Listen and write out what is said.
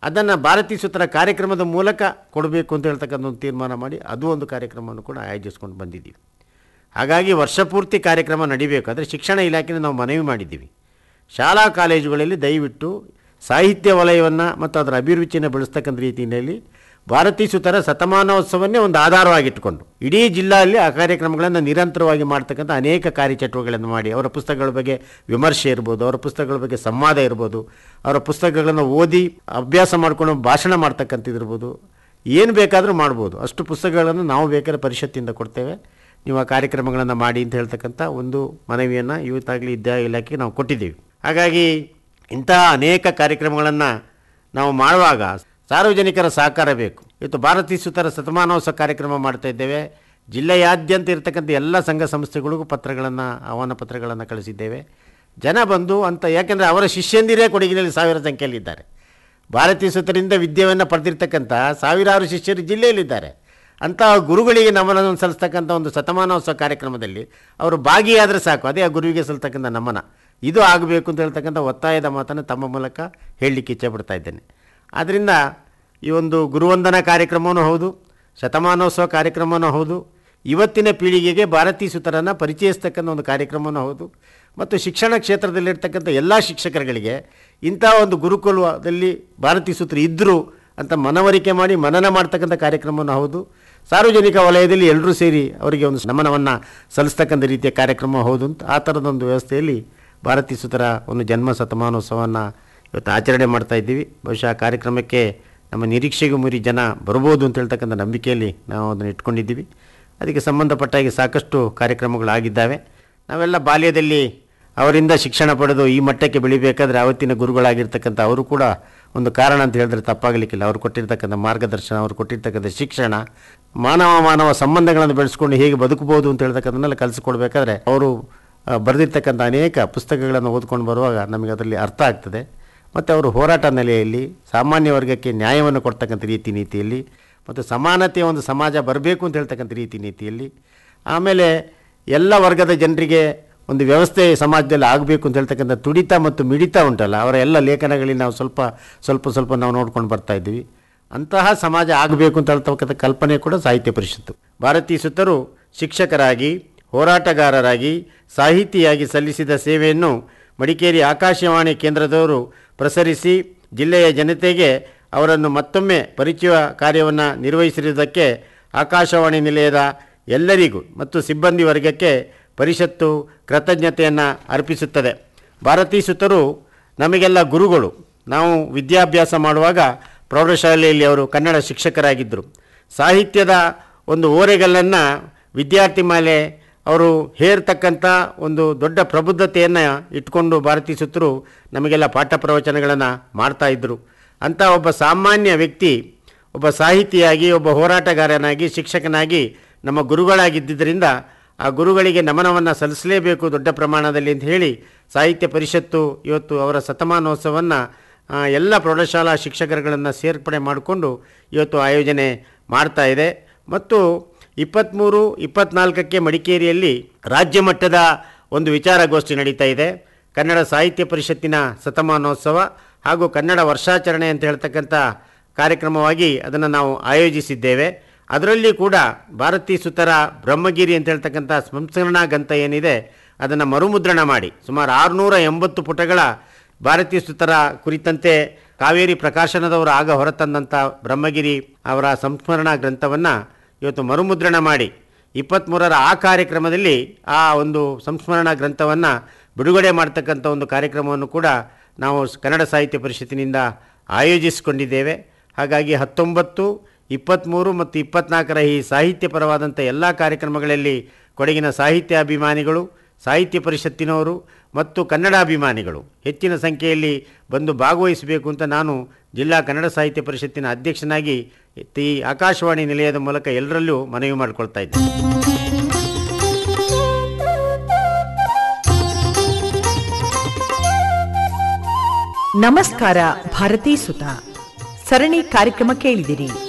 ಅದನ್ನು ಭಾರತೀ ಸೂತ್ರ ಕಾರ್ಯಕ್ರಮದ ಮೂಲಕ ಕೊಡಬೇಕು ಅಂತ ಹೇಳ್ತಕ್ಕಂಥ ಒಂದು ತೀರ್ಮಾನ ಮಾಡಿ ಅದು ಒಂದು ಕಾರ್ಯಕ್ರಮವನ್ನು ಕೂಡ ಆಯೋಜಿಸ್ಕೊಂಡು ಬಂದಿದ್ದೀವಿ ಹಾಗಾಗಿ ವರ್ಷಪೂರ್ತಿ ಕಾರ್ಯಕ್ರಮ ನಡಿಬೇಕು ಆದರೆ ಶಿಕ್ಷಣ ಇಲಾಖೆನ ನಾವು ಮನವಿ ಮಾಡಿದ್ದೀವಿ ಶಾಲಾ ಕಾಲೇಜುಗಳಲ್ಲಿ ದಯವಿಟ್ಟು ಸಾಹಿತ್ಯ ವಲಯವನ್ನು ಮತ್ತು ಅದರ ಅಭಿರುಚಿಯನ್ನು ಬೆಳೆಸ್ತಕ್ಕಂಥ ರೀತಿಯಲ್ಲಿ ಭಾರತೀ ಸುತರ ಶತಮಾನೋತ್ಸವನ್ನೇ ಒಂದು ಆಧಾರವಾಗಿಟ್ಟುಕೊಂಡು ಇಡೀ ಜಿಲ್ಲೆಯಲ್ಲಿ ಆ ಕಾರ್ಯಕ್ರಮಗಳನ್ನು ನಿರಂತರವಾಗಿ ಮಾಡ್ತಕ್ಕಂಥ ಅನೇಕ ಕಾರ್ಯಚಟುವಟಿಕೆಗಳನ್ನು ಮಾಡಿ ಅವರ ಪುಸ್ತಕಗಳ ಬಗ್ಗೆ ವಿಮರ್ಶೆ ಇರ್ಬೋದು ಅವರ ಪುಸ್ತಕಗಳ ಬಗ್ಗೆ ಸಂವಾದ ಇರ್ಬೋದು ಅವರ ಪುಸ್ತಕಗಳನ್ನು ಓದಿ ಅಭ್ಯಾಸ ಮಾಡ್ಕೊಂಡು ಭಾಷಣ ಮಾಡ್ತಕ್ಕಂಥದ್ದು ಇರ್ಬೋದು ಏನು ಬೇಕಾದರೂ ಮಾಡ್ಬೋದು ಅಷ್ಟು ಪುಸ್ತಕಗಳನ್ನು ನಾವು ಬೇಕಾದ್ರೆ ಪರಿಷತ್ತಿಂದ ಕೊಡ್ತೇವೆ ನೀವು ಆ ಕಾರ್ಯಕ್ರಮಗಳನ್ನು ಮಾಡಿ ಅಂತ ಹೇಳ್ತಕ್ಕಂಥ ಒಂದು ಮನವಿಯನ್ನು ಇವತ್ತಾಗಲಿ ವಿದ್ಯಾ ಇಲಾಖೆಗೆ ನಾವು ಕೊಟ್ಟಿದ್ದೀವಿ ಹಾಗಾಗಿ ಇಂತಹ ಅನೇಕ ಕಾರ್ಯಕ್ರಮಗಳನ್ನು ನಾವು ಮಾಡುವಾಗ ಸಾರ್ವಜನಿಕರ ಸಹಕಾರ ಬೇಕು ಇವತ್ತು ಭಾರತೀ ಸುತರ ಶತಮಾನೋತ್ಸವ ಕಾರ್ಯಕ್ರಮ ಮಾಡ್ತಾ ಇದ್ದೇವೆ ಜಿಲ್ಲೆಯಾದ್ಯಂತ ಇರತಕ್ಕಂಥ ಎಲ್ಲ ಸಂಘ ಸಂಸ್ಥೆಗಳಿಗೂ ಪತ್ರಗಳನ್ನು ಆಹ್ವಾನ ಪತ್ರಗಳನ್ನು ಕಳಿಸಿದ್ದೇವೆ ಜನ ಬಂದು ಅಂತ ಯಾಕೆಂದರೆ ಅವರ ಶಿಷ್ಯಂದಿರೇ ಕೊಡಗಿನಲ್ಲಿ ಸಾವಿರ ಸಂಖ್ಯೆಯಲ್ಲಿದ್ದಾರೆ ಭಾರತೀಯ ಸುತರಿಂದ ವಿದ್ಯೆಯನ್ನು ಪಡೆದಿರ್ತಕ್ಕಂಥ ಸಾವಿರಾರು ಶಿಷ್ಯರು ಜಿಲ್ಲೆಯಲ್ಲಿದ್ದಾರೆ ಅಂತಹ ಗುರುಗಳಿಗೆ ನಮನವನ್ನು ಸಲ್ಲಿಸ್ತಕ್ಕಂಥ ಒಂದು ಶತಮಾನೋತ್ಸವ ಕಾರ್ಯಕ್ರಮದಲ್ಲಿ ಅವರು ಭಾಗಿಯಾದರೆ ಸಾಕು ಅದೇ ಆ ಗುರುವಿಗೆ ಸಲ್ತಕ್ಕಂಥ ನಮನ ಇದು ಆಗಬೇಕು ಅಂತ ಹೇಳ್ತಕ್ಕಂಥ ಒತ್ತಾಯದ ಮಾತನ್ನು ತಮ್ಮ ಮೂಲಕ ಹೇಳಲಿಕ್ಕೆ ಇಚ್ಛೆ ಪಡ್ತಾ ಇದ್ದೇನೆ ಆದ್ದರಿಂದ ಈ ಒಂದು ಗುರುವಂದನಾ ಕಾರ್ಯಕ್ರಮವೂ ಹೌದು ಶತಮಾನೋತ್ಸವ ಕಾರ್ಯಕ್ರಮವೂ ಹೌದು ಇವತ್ತಿನ ಪೀಳಿಗೆಗೆ ಭಾರತೀ ಸುತರನ್ನು ಪರಿಚಯಿಸ್ತಕ್ಕಂಥ ಒಂದು ಕಾರ್ಯಕ್ರಮವೂ ಹೌದು ಮತ್ತು ಶಿಕ್ಷಣ ಕ್ಷೇತ್ರದಲ್ಲಿರ್ತಕ್ಕಂಥ ಎಲ್ಲ ಶಿಕ್ಷಕರುಗಳಿಗೆ ಇಂಥ ಒಂದು ಗುರುಕುಲದಲ್ಲಿ ಭಾರತೀ ಸೂತ್ರ ಇದ್ದರು ಅಂತ ಮನವರಿಕೆ ಮಾಡಿ ಮನನ ಮಾಡ್ತಕ್ಕಂಥ ಕಾರ್ಯಕ್ರಮವೂ ಹೌದು ಸಾರ್ವಜನಿಕ ವಲಯದಲ್ಲಿ ಎಲ್ಲರೂ ಸೇರಿ ಅವರಿಗೆ ಒಂದು ನಮನವನ್ನು ಸಲ್ಲಿಸ್ತಕ್ಕಂಥ ರೀತಿಯ ಕಾರ್ಯಕ್ರಮ ಹೌದು ಅಂತ ಆ ಥರದೊಂದು ವ್ಯವಸ್ಥೆಯಲ್ಲಿ ಭಾರತೀ ಸುತರ ಒಂದು ಜನ್ಮ ಶತಮಾನೋತ್ಸವವನ್ನು ಇವತ್ತು ಆಚರಣೆ ಮಾಡ್ತಾ ಇದ್ದೀವಿ ಬಹುಶಃ ಆ ಕಾರ್ಯಕ್ರಮಕ್ಕೆ ನಮ್ಮ ನಿರೀಕ್ಷೆಗೂ ಮೀರಿ ಜನ ಬರ್ಬೋದು ಅಂತ ಹೇಳ್ತಕ್ಕಂಥ ನಂಬಿಕೆಯಲ್ಲಿ ನಾವು ಅದನ್ನು ಇಟ್ಕೊಂಡಿದ್ದೀವಿ ಅದಕ್ಕೆ ಸಂಬಂಧಪಟ್ಟ ಹಾಗೆ ಸಾಕಷ್ಟು ಕಾರ್ಯಕ್ರಮಗಳಾಗಿದ್ದಾವೆ ನಾವೆಲ್ಲ ಬಾಲ್ಯದಲ್ಲಿ ಅವರಿಂದ ಶಿಕ್ಷಣ ಪಡೆದು ಈ ಮಟ್ಟಕ್ಕೆ ಬೆಳಿಬೇಕಾದ್ರೆ ಆವತ್ತಿನ ಗುರುಗಳಾಗಿರ್ತಕ್ಕಂಥ ಅವರು ಕೂಡ ಒಂದು ಕಾರಣ ಅಂತ ಹೇಳಿದ್ರೆ ತಪ್ಪಾಗಲಿಕ್ಕಿಲ್ಲ ಅವರು ಕೊಟ್ಟಿರ್ತಕ್ಕಂಥ ಮಾರ್ಗದರ್ಶನ ಅವರು ಕೊಟ್ಟಿರ್ತಕ್ಕಂಥ ಶಿಕ್ಷಣ ಮಾನವ ಮಾನವ ಸಂಬಂಧಗಳನ್ನು ಬೆಳೆಸ್ಕೊಂಡು ಹೇಗೆ ಬದುಕಬಹುದು ಅಂತ ಹೇಳ್ತಕ್ಕಂಥನ್ನೆಲ್ಲ ಕಲಿಸ್ಕೊಡ್ಬೇಕಾದ್ರೆ ಅವರು ಆ, ಬರೆದಿರ್ತಕ್ಕಂಥ ಅನೇಕ ಪುಸ್ತಕಗಳನ್ನು ಓದ್ಕೊಂಡು ಬರುವಾಗ ನಮಗೆ ಅದರಲ್ಲಿ ಅರ್ಥ ಆಗ್ತದೆ ಮತ್ತು ಅವರು ಹೋರಾಟ ನೆಲೆಯಲ್ಲಿ ಸಾಮಾನ್ಯ ವರ್ಗಕ್ಕೆ ನ್ಯಾಯವನ್ನು ಕೊಡ್ತಕ್ಕಂಥ ರೀತಿ ನೀತಿಯಲ್ಲಿ ಮತ್ತು ಸಮಾನತೆಯ ಒಂದು ಸಮಾಜ ಬರಬೇಕು ಅಂತ ಹೇಳ್ತಕ್ಕಂಥ ರೀತಿ ನೀತಿಯಲ್ಲಿ ಆಮೇಲೆ ಎಲ್ಲ ವರ್ಗದ ಜನರಿಗೆ ಒಂದು ವ್ಯವಸ್ಥೆ ಸಮಾಜದಲ್ಲಿ ಆಗಬೇಕು ಅಂತ ಹೇಳ್ತಕ್ಕಂಥ ತುಡಿತ ಮತ್ತು ಮಿಡಿತ ಉಂಟಲ್ಲ ಅವರ ಎಲ್ಲ ಲೇಖನಗಳಲ್ಲಿ ನಾವು ಸ್ವಲ್ಪ ಸ್ವಲ್ಪ ಸ್ವಲ್ಪ ನಾವು ನೋಡ್ಕೊಂಡು ಬರ್ತಾ ಇದ್ದೀವಿ ಅಂತಹ ಸಮಾಜ ಆಗಬೇಕು ಅಂತ ಹೇಳ್ತಕ್ಕಂಥ ಕಲ್ಪನೆ ಕೂಡ ಸಾಹಿತ್ಯ ಪರಿಷತ್ತು ಭಾರತೀಯ ಸುತ್ತರು ಶಿಕ್ಷಕರಾಗಿ ಹೋರಾಟಗಾರರಾಗಿ ಸಾಹಿತಿಯಾಗಿ ಸಲ್ಲಿಸಿದ ಸೇವೆಯನ್ನು ಮಡಿಕೇರಿ ಆಕಾಶವಾಣಿ ಕೇಂದ್ರದವರು ಪ್ರಸರಿಸಿ ಜಿಲ್ಲೆಯ ಜನತೆಗೆ ಅವರನ್ನು ಮತ್ತೊಮ್ಮೆ ಪರಿಚಯ ಕಾರ್ಯವನ್ನು ನಿರ್ವಹಿಸಿರುವುದಕ್ಕೆ ಆಕಾಶವಾಣಿ ನಿಲಯದ ಎಲ್ಲರಿಗೂ ಮತ್ತು ಸಿಬ್ಬಂದಿ ವರ್ಗಕ್ಕೆ ಪರಿಷತ್ತು ಕೃತಜ್ಞತೆಯನ್ನು ಅರ್ಪಿಸುತ್ತದೆ ಭಾರತೀ ಸುತರು ನಮಗೆಲ್ಲ ಗುರುಗಳು ನಾವು ವಿದ್ಯಾಭ್ಯಾಸ ಮಾಡುವಾಗ ಪ್ರೌಢಶಾಲೆಯಲ್ಲಿ ಅವರು ಕನ್ನಡ ಶಿಕ್ಷಕರಾಗಿದ್ದರು ಸಾಹಿತ್ಯದ ಒಂದು ಓರೆಗಲ್ಲನ್ನು ವಿದ್ಯಾರ್ಥಿ ಮೇಲೆ ಅವರು ಹೇರ್ತಕ್ಕಂಥ ಒಂದು ದೊಡ್ಡ ಪ್ರಬುದ್ಧತೆಯನ್ನು ಇಟ್ಕೊಂಡು ಭಾರತೀ ಸುತ್ತರು ನಮಗೆಲ್ಲ ಪಾಠ ಪ್ರವಚನಗಳನ್ನು ಮಾಡ್ತಾ ಇದ್ದರು ಅಂಥ ಒಬ್ಬ ಸಾಮಾನ್ಯ ವ್ಯಕ್ತಿ ಒಬ್ಬ ಸಾಹಿತಿಯಾಗಿ ಒಬ್ಬ ಹೋರಾಟಗಾರನಾಗಿ ಶಿಕ್ಷಕನಾಗಿ ನಮ್ಮ ಗುರುಗಳಾಗಿದ್ದರಿಂದ ಆ ಗುರುಗಳಿಗೆ ನಮನವನ್ನು ಸಲ್ಲಿಸಲೇಬೇಕು ದೊಡ್ಡ ಪ್ರಮಾಣದಲ್ಲಿ ಅಂತ ಹೇಳಿ ಸಾಹಿತ್ಯ ಪರಿಷತ್ತು ಇವತ್ತು ಅವರ ಶತಮಾನೋತ್ಸವವನ್ನು ಆ, ಎಲ್ಲ ಪ್ರೌಢಶಾಲಾ ಶಿಕ್ಷಕರುಗಳನ್ನು ಸೇರ್ಪಡೆ ಮಾಡಿಕೊಂಡು ಇವತ್ತು ಆಯೋಜನೆ ಮಾಡ್ತಾ ಇದೆ ಮತ್ತು ಇಪ್ಪತ್ತ್ಮೂರು ಇಪ್ಪತ್ತ್ನಾಲ್ಕಕ್ಕೆ ಮಡಿಕೇರಿಯಲ್ಲಿ ರಾಜ್ಯ ಮಟ್ಟದ ಒಂದು ವಿಚಾರಗೋಷ್ಠಿ ನಡೀತಾ ಇದೆ ಕನ್ನಡ ಸಾಹಿತ್ಯ ಪರಿಷತ್ತಿನ ಶತಮಾನೋತ್ಸವ ಹಾಗೂ ಕನ್ನಡ ವರ್ಷಾಚರಣೆ ಅಂತ ಹೇಳ್ತಕ್ಕಂಥ ಕಾರ್ಯಕ್ರಮವಾಗಿ ಅದನ್ನು ನಾವು ಆಯೋಜಿಸಿದ್ದೇವೆ ಅದರಲ್ಲಿ ಕೂಡ ಭಾರತೀ ಸುತರ ಬ್ರಹ್ಮಗಿರಿ ಅಂತ ಹೇಳ್ತಕ್ಕಂಥ ಸಂಸ್ಕರಣಾ ಗ್ರಂಥ ಏನಿದೆ ಅದನ್ನು ಮರುಮುದ್ರಣ ಮಾಡಿ ಸುಮಾರು ಆರುನೂರ ಎಂಬತ್ತು ಪುಟಗಳ ಭಾರತೀಯ ಸುತರ ಕುರಿತಂತೆ ಕಾವೇರಿ ಪ್ರಕಾಶನದವರು ಆಗ ಹೊರತಂದಂಥ ಬ್ರಹ್ಮಗಿರಿ ಅವರ ಸಂಸ್ಮರಣಾ ಗ್ರಂಥವನ್ನು ಇವತ್ತು ಮರುಮುದ್ರಣ ಮಾಡಿ ಇಪ್ಪತ್ತ್ಮೂರರ ಆ ಕಾರ್ಯಕ್ರಮದಲ್ಲಿ ಆ ಒಂದು ಸಂಸ್ಮರಣಾ ಗ್ರಂಥವನ್ನು ಬಿಡುಗಡೆ ಮಾಡ್ತಕ್ಕಂಥ ಒಂದು ಕಾರ್ಯಕ್ರಮವನ್ನು ಕೂಡ ನಾವು ಸ್- ಕನ್ನಡ ಸಾಹಿತ್ಯ ಪರಿಷತ್ತಿನಿಂದ ಆಯೋಜಿಸಿಕೊಂಡಿದ್ದೇವೆ ಹಾಗಾಗಿ ಹತ್ತೊಂಬತ್ತು ಇಪ್ಪತ್ತ್ಮೂರು ಮತ್ತು ಇಪ್ಪತ್ನಾಲ್ಕರ ಈ ಸಾಹಿತ್ಯಪರವಾದಂಥ ಎಲ್ಲ ಕಾರ್ಯಕ್ರಮಗಳಲ್ಲಿ ಕೊಡಗಿನ ಸಾಹಿತ್ಯ ಅಭಿಮಾನಿಗಳು ಸಾಹಿತ್ಯ ಪರಿಷತ್ತಿನವರು ಮತ್ತು ಕನ್ನಡ ಅಭಿಮಾನಿಗಳು ಹೆಚ್ಚಿನ ಸಂಖ್ಯೆಯಲ್ಲಿ ಬಂದು ಭಾಗವಹಿಸಬೇಕು ಅಂತ ನಾನು ಜಿಲ್ಲಾ ಕನ್ನಡ ಸಾಹಿತ್ಯ ಪರಿಷತ್ತಿನ ಅಧ್ಯಕ್ಷನಾಗಿ ಈ ಆಕಾಶವಾಣಿ ನಿಲಯದ ಮೂಲಕ ಎಲ್ಲರಲ್ಲೂ ಮನವಿ ಮಾಡಿಕೊಳ್ತಾ ಇದ್ದೇನೆ ನಮಸ್ಕಾರ ಭಾರತೀ ಸುತ ಸರಣಿ ಕಾರ್ಯಕ್ರಮ ಕೇಳಿದಿರಿ